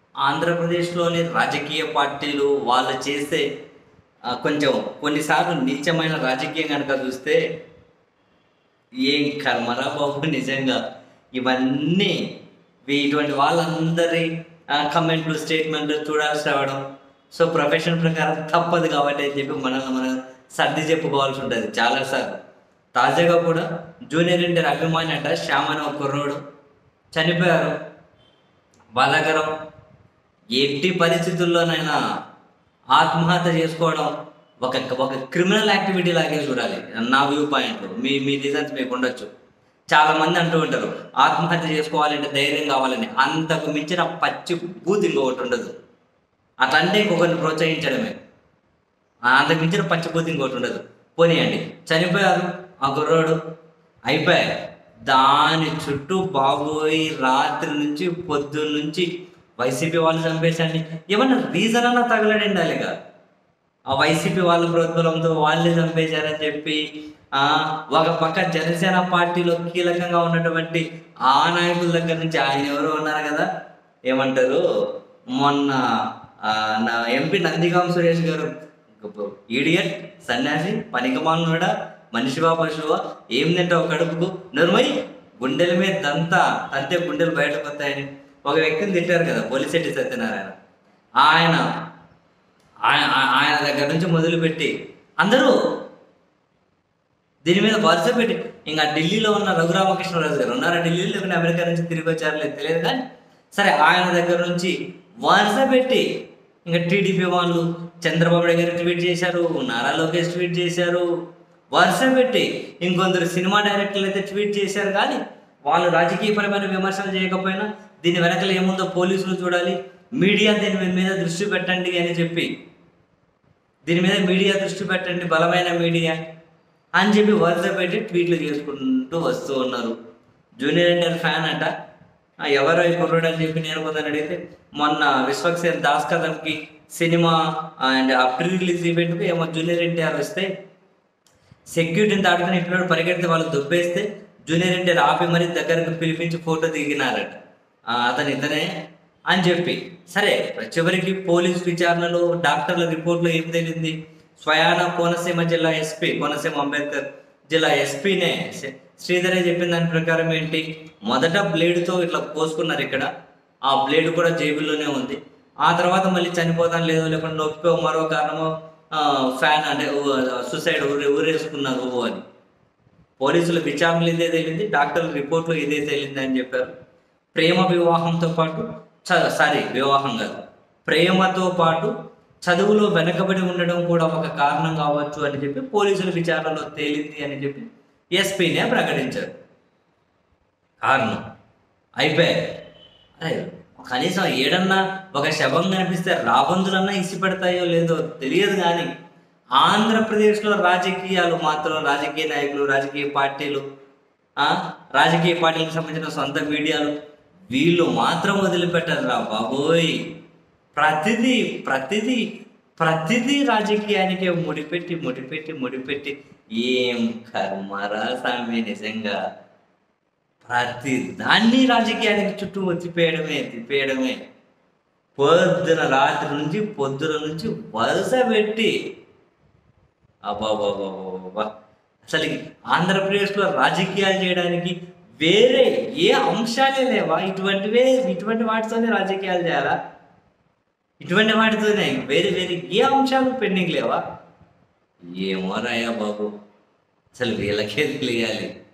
ఆంధ్రప్రదేశ్లోని రాజకీయ పార్టీలు వాళ్ళు చేసే ఆ, కొంచెం కొన్నిసార్లు నీచమైన రాజకీయం కనుక చూస్తే ఏం కర్మరా బాబు నిజంగా ఇవన్నీ వీ- ఇటువంటి వాళ్ళందరి ఆ, కమెంట్లు స్టేట్మెంట్లు చూడాల్సి రావడం సో ప్రొఫెషన్ ప్రకారం తప్పదు కాబట్టి అని చెప్పి మనల్ని మనం సర్ది చెప్పుకోవాల్సి ఉంటుంది చాలాసార్లు తాజాగా కూడా జూనియర్ ఇంటర్ అభిమాని అంట శ్యామ్ అనే ఒక కుర్రోడు చనిపోయారు బాధాకరం ఎట్టి పరిస్థితుల్లోనైనా ఆత్మహత్య చేసుకోవడం ఒక ఒక క్రిమినల్ యాక్టివిటీ లాగే చూడాలి నా వ్యూ పాయింట్ మీ మీ రీజన్స్ మీకు ఉండొచ్చు చాలా మంది అంటూ ఉంటారు ఆత్మహత్య చేసుకోవాలంటే ధైర్యం కావాలని అంతకు మించిన పచ్చి బూత్ ఇంకొకటి ఉండదు అట్లా అంటే ఇంకొకరిని ప్రోత్సహించడమే ఆ అంతకు మించిన పచ్చి బూత్ ఇంకొకటి ఉండదు పోనీయండి చనిపోయారు ఆ కుర్రోడు అయిపోయాయి దాని చుట్టూ బాబోయి రాత్రి నుంచి పొద్దున్న నుంచి వైసీపీ వాళ్ళు చంపేసండి ఏమన్నా రీజన్ అన్నా తగలడి ఉండాలిగా ఆ వైసీపీ వాళ్ళ ప్రోద్బలంతో వాళ్ళే చంపేశారని చెప్పి ఆ ఒక పక్క జనసేన పార్టీలో కీలకంగా ఉన్నటువంటి ఆ నాయకుల దగ్గర నుంచి ఆయన ఎవరో ఉన్నారు కదా ఏమంటారు మొన్న ఆ, నా ఎంపీ నందిగాం సురేష్ గారు ఈడియట్ సన్యాసి పనికమానుడా మనిషివా పశువా ఏం తింటావు కడుపుకు నరుమై గుండెల మీద దంతా తంతే గుండెలు బయటకు వస్తాయని ఒక వ్యక్తిని తిట్టారు కదా పోలిశెట్టి సత్యనారాయణ ఆయన ఆయన ఆయన దగ్గర నుంచి మొదలుపెట్టి అందరూ దీని మీద వరుస పెట్టి ఇంకా ఢిల్లీలో ఉన్న రఘురామకృష్ణరాజు గారు ఉన్నారా ఢిల్లీలో లేకుంటే అమెరికా నుంచి తిరిగి వచ్చారో లేదు తెలియదు కానీ సరే ఆయన దగ్గర నుంచి వరుస పెట్టి ఇంకా టీడీపీ వాళ్ళు చంద్రబాబు నాయుడు గారు ట్వీట్ చేశారు నారా లోకేష్ ట్వీట్ చేశారు వరుస పెట్టి ఇంకొందరు సినిమా డైరెక్టర్లు అయితే ట్వీట్ చేశారు కానీ వాళ్ళు రాజకీయపరమైన విమర్శలు చేయకపోయినా దీని వెనకలు ఏముందో పోలీసులు చూడాలి మీడియా దీని మీద దృష్టి పెట్టండి అని చెప్పి దీని మీద మీడియా దృష్టి పెట్టండి బలమైన మీడియా అని చెప్పి వరుస పెట్టి ట్వీట్లు చేసుకుంటూ వస్తూ ఉన్నారు జూనియర్ ఎన్టీఆర్ ఫ్యాన్ అంట ఆ, ఎవరో ఈ కుర్రోడు అని చెప్పి నేను కొందరు అడిగితే మొన్న విశ్వక్సేన్ దాస్ కథంకి సినిమా అండ్ ఆ ప్రీ రిలీజ్ ఈవెంట్కి ఏమో జూనియర్ ఎన్టీఆర్ వస్తే సెక్యూరిటీని దాటుకుని ఇట్లా పరిగెడితే వాళ్ళు దుబ్బేస్తే జూనియర్ ఎన్టీఆర్ ఆపి మరీ దగ్గరకు పిలిపించి ఫోటో దిగినారట ఆ, అతను ఇతనే అని చెప్పి సరే చివరికి పోలీస్ విచారణలో డాక్టర్ల రిపోర్ట్లో ఏం తేలింది స్వయాన కోనసీమ జిల్లా ఎస్పీ కోనసీమ అంబేద్కర్ జిల్లా ఎస్పీనే శ్రీధరే చెప్పిన దాని ప్రకారం ఏంటి మొదట బ్లేడ్తో ఇట్లా కోసుకున్నారు ఇక్కడ ఆ బ్లేడ్ కూడా జేబుల్లోనే ఉంది ఆ తర్వాత మళ్ళీ చనిపోతాను లేదో లేకుండా నొప్పి మరో కారణమో ఫ్యాన్ అంటే సూసైడ్ ఊరే ఊరేసుకున్నారు ఓ అని పోలీసుల విచారణలు ఇదే తేలింది డాక్టర్ల రిపోర్ట్లో ఇదే తేలింది అని చెప్పారు ప్రేమ వివాహంతో పాటు చ- సారీ వివాహం కాదు ప్రేమతో పాటు చదువులో వెనకబడి ఉండడం కూడా ఒక కారణం కావచ్చు అని చెప్పి పోలీసుల విచారణలో తేలింది అని చెప్పి ఎస్పీనే ప్రకటించారు కారణం అయిపోయాయి అరే కనీసం ఏడన్నా ఒక శవం కనిపిస్తే రాబందులన్నా ఇసి పెడతాయో లేదో తెలియదు కానీ ఆంధ్రప్రదేశ్లో రాజకీయాలు మాత్రం రాజకీయ నాయకులు రాజకీయ పార్టీలు ఆ, రాజకీయ పార్టీలకు సంబంధించిన సొంత మీడియాలు వీళ్ళు మాత్రం వదిలిపెట్టరు రా బాబోయ్ ప్రతిదీ ప్రతిదీ ప్రతిదీ రాజకీయానికి ముడిపెట్టి ముడిపెట్టి ముడిపెట్టి ఏం కర్మరా స్వామి నిజంగా ప్రతి దాన్ని రాజకీయానికి చుట్టూ తిప్పేయడమే తిప్పేయడమే పొద్దున రాత్రి నుంచి పొద్దున నుంచి వరుస పెట్టి అబ్బాబాబాబా అసలు ఈ ఆంధ్రప్రదేశ్లో రాజకీయాలు చేయడానికి వేరే ఏ అంశాలే లేవా ఇటువంటివే ఇటువంటి వాటితోనే రాజకీయాలు చేయాలా ఇటువంటి వాటితోనే వేరే వేరే ఏ అంశాలు పెండింగ్ లేవా ఏమో రాయా బాబు అసలు వీళ్ళకే తెలియాలి